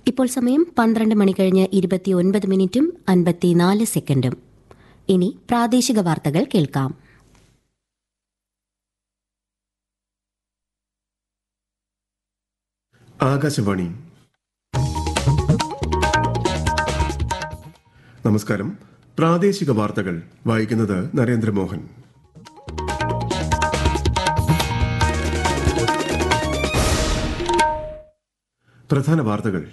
ഇപ്പോൾ സമയം പന്ത്രണ്ട് മണി കഴിഞ്ഞ് ഇരുപത്തിയൊൻപത് മിനിറ്റും അൻപത്തിനാല് സെക്കൻഡും ഇനി പ്രാദേശിക വാർത്തകൾ കേൾക്കാം ആകാശവാണി നമസ്കാരം പ്രാദേശിക വാർത്തകൾ വായിക്കുന്നത് നരേന്ദ്രമോഹൻ പ്രധാന വാർത്തകൾ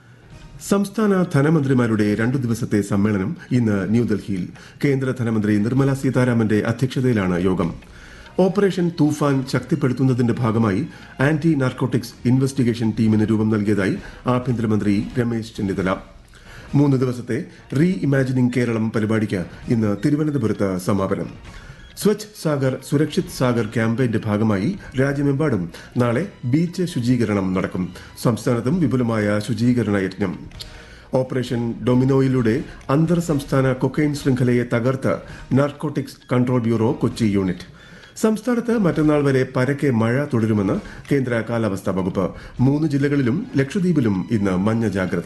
സംസ്ഥാന ധനമന്ത്രിമാരുടെ രണ്ടു ദിവസത്തെ സമ്മേളനം ഇന്ന് ന്യൂഡൽഹിയിൽ കേന്ദ്ര ധനമന്ത്രി നിർമ്മല സീതാരാമന്റെ അധ്യക്ഷതയിലാണ് യോഗം ഓപ്പറേഷൻ തൂഫാൻ ശക്തിപ്പെടുത്തുന്നതിന്റെ ഭാഗമായി ആന്റി നാർക്കോട്ടിക്സ് ഇൻവെസ്റ്റിഗേഷൻ ടീമിന് രൂപം നൽകിയതായി ആഭ്യന്തരമന്ത്രി രമേശ് ചെന്നിത്തല മൂന്ന് ദിവസത്തെ റീ ഇമാജിനിംഗ് കേരളം പരിപാടിക്ക് ഇന്ന് തിരുവനന്തപുരത്ത് സമാപനം സ്വച്ഛ് സാഗർ സുരക്ഷിത് സാഗർ ക്യാമ്പയിന്റെ ഭാഗമായി രാജ്യമെമ്പാടും നാളെ ബീച്ച് ശുചീകരണം നടക്കും സംസ്ഥാനത്തും വിപുലമായ ശുചീകരണ യജ്ഞം ഓപ്പറേഷൻ ഡൊമിനോയിലൂടെ അന്തർ സംസ്ഥാന കൊക്കൈൻ ശൃംഖലയെ തകർത്ത് narcotics control bureau Kochi unit സംസ്ഥാനത്ത് മറ്റന്നാൾ വരെ പരക്കെ മഴ തുടരുമെന്ന് കേന്ദ്ര കാലാവസ്ഥാ വകുപ്പ് മൂന്ന് ജില്ലകളിലും ലക്ഷദ്വീപിലും ഇന്ന് മഞ്ഞ ജാഗ്രത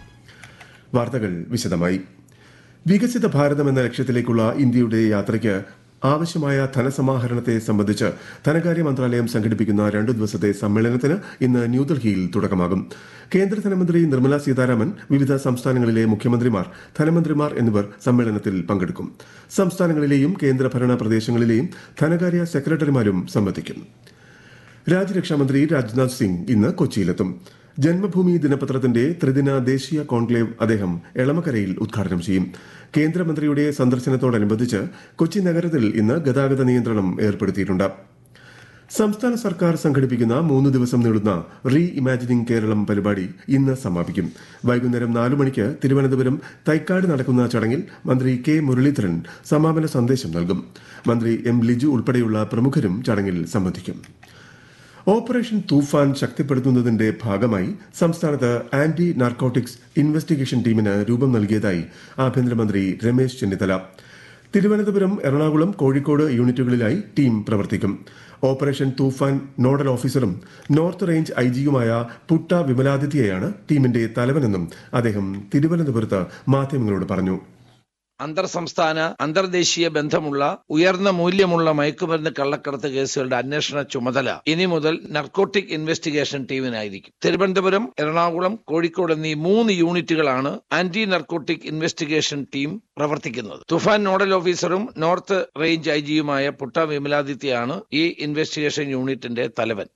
വാർത്തകൾ വിശദമായി വികസിത ഭാരതം എന്ന ലക്ഷ്യത്തിലേക്കുള്ള ഇന്ത്യയുടെ യാത്രയ്ക്ക് ആവശ്യമായ ധനസമാഹരണത്തെ സംബന്ധിച്ച് ധനകാര്യ മന്ത്രാലയം സംഘടിപ്പിക്കുന്ന രണ്ടു ദിവസത്തെ സമ്മേളനത്തിന് ഇന്ന് ന്യൂഡൽഹിയിൽ തുടക്കമാകും കേന്ദ്ര ധനമന്ത്രി നിർമ്മല സീതാരാമൻ വിവിധ സംസ്ഥാനങ്ങളിലെ മുഖ്യമന്ത്രിമാർ ധനമന്ത്രിമാർ എന്നിവർ സമ്മേളനത്തിൽ പങ്കെടുക്കും സംസ്ഥാനങ്ങളിലെയും കേന്ദ്രഭരണ പ്രദേശങ്ങളിലെയും ധനകാര്യ സെക്രട്ടറിമാരും സംബന്ധിക്കും രാജ്യരക്ഷാമന്ത്രി രാജ്നാഥ് സിംഗ് ഇന്ന് കൊച്ചിയിലെത്തും ജന്മഭൂമി ദിനപത്രത്തിന്റെ ത്രിദിന ദേശീയ കോൺക്ലേവ് അദ്ദേഹം എളമക്കരയിൽ ഉദ്ഘാടനം ചെയ്യും കേന്ദ്രമന്ത്രിയുടെ സന്ദർശനത്തോടനുബന്ധിച്ച് കൊച്ചി നഗരത്തിൽ ഇന്ന് ഗതാഗത നിയന്ത്രണം ഏർപ്പെടുത്തിയിട്ടുണ്ട് സംസ്ഥാന സർക്കാർ സംഘടിപ്പിക്കുന്ന മൂന്ന് ദിവസം നീളുന്ന റീ ഇമാജിനിംഗ് കേരളം പരിപാടി ഇന്ന് സമാപിക്കും വൈകുന്നേരം നാലു മണിക്ക് തിരുവനന്തപുരം തൈക്കാട് നടക്കുന്ന ചടങ്ങിൽ മന്ത്രി കെ മുരളീധരൻ സമാപന സന്ദേശം നൽകും മന്ത്രി എം ലിജു ഉൾപ്പെടെയുള്ള പ്രമുഖരും ചടങ്ങിൽ സംബന്ധിക്കും ഓപ്പറേഷൻ തൂഫാൻ ശക്തിപ്പെടുത്തുന്നതിന്റെ ഭാഗമായി സംസ്ഥാനത്ത് ആന്റി നാർക്കോട്ടിക്സ് ഇൻവെസ്റ്റിഗേഷൻ ടീമിന് രൂപം നൽകിയതായി ആഭ്യന്തരമന്ത്രി രമേശ് ചെന്നിത്തല തിരുവനന്തപുരം എറണാകുളം കോഴിക്കോട് യൂണിറ്റുകളിലായി ടീം പ്രവർത്തിക്കും ഓപ്പറേഷൻ തൂഫാൻ നോഡൽ ഓഫീസറും നോർത്ത് റേഞ്ച് ഐജിയുമായ പുട്ട വിമലാദിത്യയാണ് ടീമിന്റെ തലവനെന്നും അദ്ദേഹം തിരുവനന്തപുരത്ത് മാധ്യമങ്ങളോട് പറഞ്ഞു അന്തർ സംസ്ഥാന അന്തർദേശീയ ബന്ധമുള്ള ഉയർന്ന മൂല്യമുള്ള മയക്കുമരുന്ന് കള്ളക്കടത്ത് കേസുകളുടെ അന്വേഷണ ചുമതല ഇനി മുതൽ നർക്കോട്ടിക് ഇൻവെസ്റ്റിഗേഷൻ ടീമിനായിരിക്കും തിരുവനന്തപുരം എറണാകുളം കോഴിക്കോട് എന്നീ മൂന്ന് യൂണിറ്റുകളാണ് ആന്റി നർക്കോട്ടിക് ഇൻവെസ്റ്റിഗേഷൻ ടീം പ്രവർത്തിക്കുന്നത് തുഫാൻ നോഡൽ ഓഫീസറും നോർത്ത് റേഞ്ച് ഐ ജിയുമായ പുട്ട വിമലാദിത്യയാണ് ഈ ഇൻവെസ്റ്റിഗേഷൻ യൂണിറ്റിന്റെ തലവൻ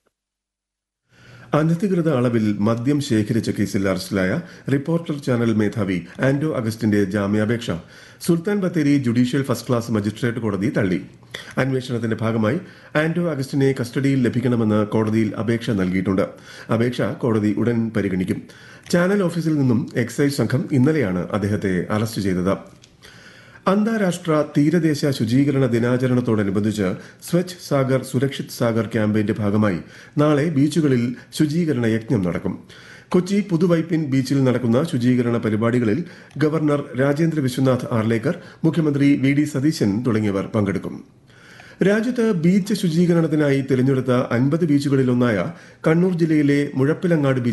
അനധികൃത അളവിൽ മദ്യം ശേഖരിച്ച കേസിൽ അറസ്റ്റിലായ റിപ്പോർട്ടർ ചാനൽ മേധാവി ആന്റോ അഗസ്റ്റിന്റെ ജാമ്യാപേക്ഷ സുൽത്താൻ Bathery judicial first class magistrate കോടതി തള്ളി അന്വേഷണത്തിന്റെ ഭാഗമായി ആന്റോ അഗസ്റ്റിനെ കസ്റ്റഡിയിൽ ലഭിക്കണമെന്ന് കോടതിയിൽ അപേക്ഷ നൽകിയിട്ടുണ്ട് അപേക്ഷ കോടതി ഉടൻ പരിഗണിക്കും ചാനൽ ഓഫീസിൽ നിന്നും എക്സൈസ് സംഘം ഇന്നലെയാണ് അദ്ദേഹത്തെ അറസ്റ്റ് ചെയ്തത് അന്താരാഷ്ട്ര തീരദേശ ശുചീകരണ ദിനാചരണത്തോടനുബന്ധിച്ച് സ്വച്ഛ് സാഗർ സുരക്ഷിത് സാഗർ ക്യാമ്പയിന്റെ ഭാഗമായി നാളെ ബീച്ചുകളിൽ ശുചീകരണ യജ്ഞം നടക്കും കൊച്ചി പുതുവൈപ്പിൻ ബീച്ചിൽ നടക്കുന്ന ശുചീകരണ പരിപാടികളിൽ ഗവർണർ രാജേന്ദ്ര വിശ്വനാഥ് ആർലേക്കർ മുഖ്യമന്ത്രി വി ഡി സതീശൻ തുടങ്ങിയവർ പങ്കെടുക്കും രാജ്യത്ത് ബീച്ച് ശുചീകരണത്തിനായി തിരഞ്ഞെടുത്ത അൻപത് ബീച്ചുകളിലൊന്നായ കണ്ണൂർ ജില്ലയിലെ മുഴപ്പിലങ്ങാട്